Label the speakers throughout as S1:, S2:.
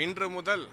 S1: இன்று முதல்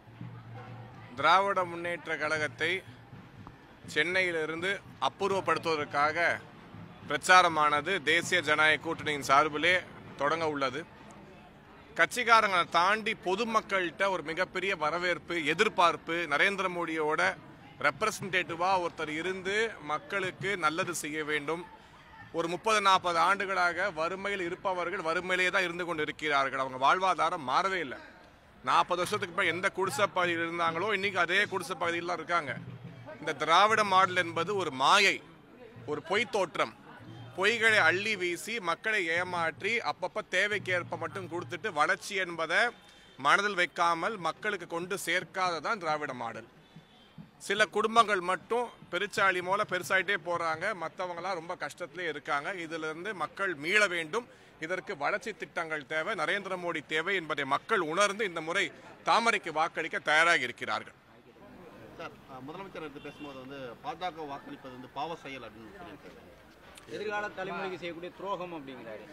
S1: திராவிட முன்னேற்ற கழகத்தை சென்னையிலிருந்து அப்புறப்படுத்துவதற்காக பிரச்சாரமானது தேசிய ஜனநாயக கூட்டணியின் சார்பிலே தொடங்க உள்ளது கட்சிக்காரங்களை தாண்டி பொதுமக்கள்கிட்ட ஒரு மிகப்பெரிய வரவேற்பு எதிர்பார்ப்பு நரேந்திர மோடியோட ரெப்ரசன்டேட்டிவா ஒருத்தர் இருந்து மக்களுக்கு நல்லது செய்ய வேண்டும் ஒரு முப்பது நாற்பது ஆண்டுகளாக வறுமையில் இருப்பவர்கள் வறுமையிலே தான் இருந்து கொண்டு இருக்கிறார்கள் அவங்க வாழ்வாதாரம் மாறவே இல்லை நாற்பது வருஷத்துக்கு பிறகு எந்த குடிசை பகுதியில் இருந்தாங்களோ இன்னைக்கு அதே குடிசை பகுதியில் தான் இருக்காங்க இந்த திராவிட மாடல் என்பது ஒரு மாயை ஒரு பொய் தோற்றம் பொய்களை அள்ளி வீசி மக்களை ஏமாற்றி அப்பப்ப தேவைக்கேற்ப மட்டும் கொடுத்துட்டு வளர்ச்சி என்பதை மனதில் வைக்காமல் மக்களுக்கு கொண்டு சேர்க்காததான் திராவிட மாடல் சில குடும்பங்கள் மட்டும் பெருச்சாளி மூல பெருசாயிட்டே போறாங்க மற்றவங்களாம் ரொம்ப கஷ்டத்திலே இருக்காங்க இதுல இருந்து மக்கள் மீள வேண்டும் இதற்கு வளர்ச்சி திட்டங்கள் தேவை நரேந்திர மோடி தேவை என்பதை மக்கள் உணர்ந்து இந்த முறை தாமரைக்கு வாக்களிக்க தயாராக இருக்கிறார்கள்
S2: சார் அஹ், முதலமைச்சர் எடுத்து பேசும்போது வந்து பாஜக வாக்களிப்பது வந்து பாவ செயல் அப்படின்னு சொல்லியிருக்காரு
S3: எதிர்கால தலைமுறைக்கு செய்யக்கூடிய துரோகம் அப்படிங்கிறாரு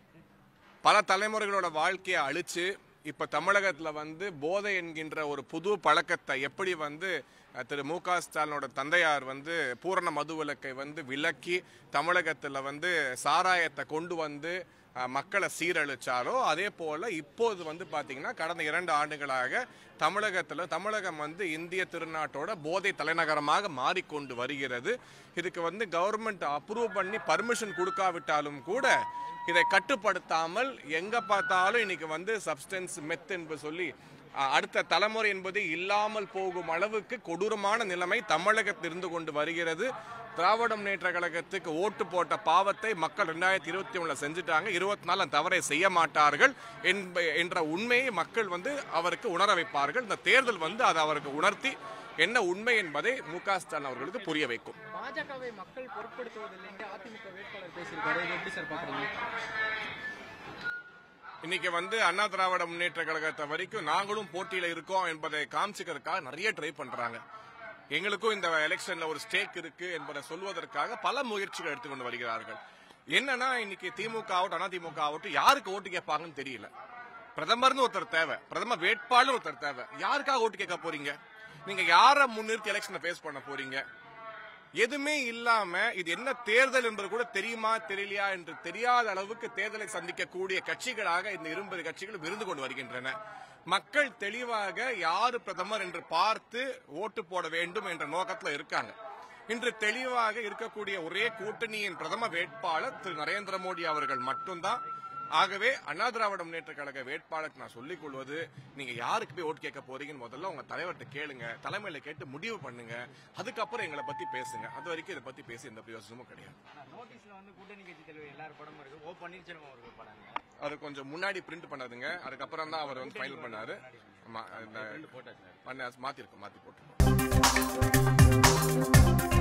S1: பல தலைமுறைகளோட வாழ்க்கையை அழிச்சு இப்ப தமிழகத்துல வந்து போதை என்கின்ற ஒரு புது பழக்கத்தை எப்படி வந்து அஹ், திரு மு க ஸ்டாலினோட தந்தையார் வந்து பூரண மதுவிலக்கை வந்து விலக்கி தமிழகத்துல வந்து சாராயத்தை கொண்டு வந்து அஹ், மக்களை சீரழிச்சாரோ அதே போல இப்போது வந்து பாத்தீங்கன்னா கடந்த இரண்டு ஆண்டுகளாக தமிழகத்துல தமிழகம் வந்து இந்திய திருநாட்டோட போதை தலைநகரமாக மாறிக்கொண்டு வருகிறது இதுக்கு வந்து கவர்மெண்ட் அப்ரூவ் பண்ணி பர்மிஷன் கொடுக்காவிட்டாலும் கூட இதை கட்டுப்படுத்தாமல் எங்க பார்த்தாலும் இன்னைக்கு வந்து சப்ஸ்டன்ஸ் மெத் என்று சொல்லி அ, அடுத்த தலைமுறை என்பது இல்லாமல் போகும் அளவுக்கு கொடூரமான நிலைமை தமிழகத்தில் இருந்து கொண்டு வருகிறது திராவிட முன்னேற்ற கழகத்துக்கு ஓட்டு போட்ட பாவத்தை மக்கள் ரெண்டாயிரத்தி இருபத்தி ஒண்ணுல செஞ்சுட்டாங்க இருபத்தி நாலு அந்த தவறை செய்ய மாட்டார்கள் என்ப- என்ற உண்மையை மக்கள் வந்து அவருக்கு உணர வைப்பார்கள் இந்த தேர்தல் வந்து அதை அவருக்கு உணர்த்தி என்ன உண்மை என்பதை மு க ஸ்டாலின் அவர்களுக்கு புரிய வைக்கும்
S3: பாஜகவை மக்கள் பொருட்படுத்துவதில்லை என்று அதிமுக வேட்பாளர் பேசியிருக்காரு இதை எப்படி சார் பாக்குறீங்க
S1: இன்னைக்கு வந்து அண்ணா திராவிட முன்னேற்ற கழகத்தை வரைக்கும் நாங்களும் போட்டியில இருக்கோம் என்பதை காமிச்சுக்கிறதுக்காக நிறைய ட்ரை பண்றாங்க எங்களுக்கும் இந்த எலெக்ஷன்ல ஒரு ஸ்டேக் இருக்கு என்பதை சொல்வதற்காக பல முயற்சிகள் எடுத்துக்கொண்டு வருகிறார்கள் என்னன்னா இன்னைக்கு திமுக ஆகட்டும் அதிமுக ஆகட்டும் யாருக்கு ஓட்டு கேட்பாங்கன்னு தெரியல பிரதமர்னு ஒருத்தர் தேவை பிரதமர் வேட்பாளர் ஒருத்தர் தேவை யாருக்காக ஓட்டு கேட்க போறீங்க நீங்க யாரை முன்னிறுத்தி எலெக்ஷனை ஃபேஸ் பண்ண போறீங்க எதுவுமே இல்லாம இது என்ன தேர்தல் என்பது கூட தெரியுமா தெரியலையா என்று தெரியாத அளவுக்கு தேர்தலை சந்திக்கக்கூடிய கட்சிகளாக இந்த இருபது கட்சிகள் விருந்து கொண்டு வருகின்றன மக்கள் தெளிவாக யாரு பிரதமர் என்று பார்த்து ஓட்டு போட வேண்டும் என்ற நோக்கத்துல இருக்காங்க இன்று தெளிவாக இருக்கக்கூடிய ஒரே கூட்டணியின் பிரதம வேட்பாளர் திரு நரேந்திர மோடி அவர்கள் மட்டும்தான் ஆகவே அண்ணா திராவிட முன்னேற்ற கழக வேட்பாளருக்கு நான் சொல்லிக் கொள்வது நீங்க யாருக்கு போய் ஓட்டு கேட்க போறீங்கன்னு முதல்ல உங்க தலைவர்கிட்ட கேளுங்க தலைமையில கேட்டு முடிவு பண்ணுங்க அதுக்கப்புறம் எங்களை பத்தி பேசுங்க அது வரைக்கும் இதை பத்தி பேசி எந்த பிரயோஜனமும் கிடையாது
S3: நோட்டீஸ்ல வந்து கூட்டணி கட்சி தலைவர் எல்லாரும் படமும் இருக்கு ஓ பன்னீர்செல்வம் அவர்கள் படம்
S1: அது கொஞ்சம் முன்னாடி பிரிண்ட் பண்ணதுங்க அதுக்கப்புறம் தான் அவர் வந்து ஃபைனல் பண்ணாரு ஆமா இந்த பண்ண மாத்திருக்கோம் மாத்தி போட்டுருக்கோம்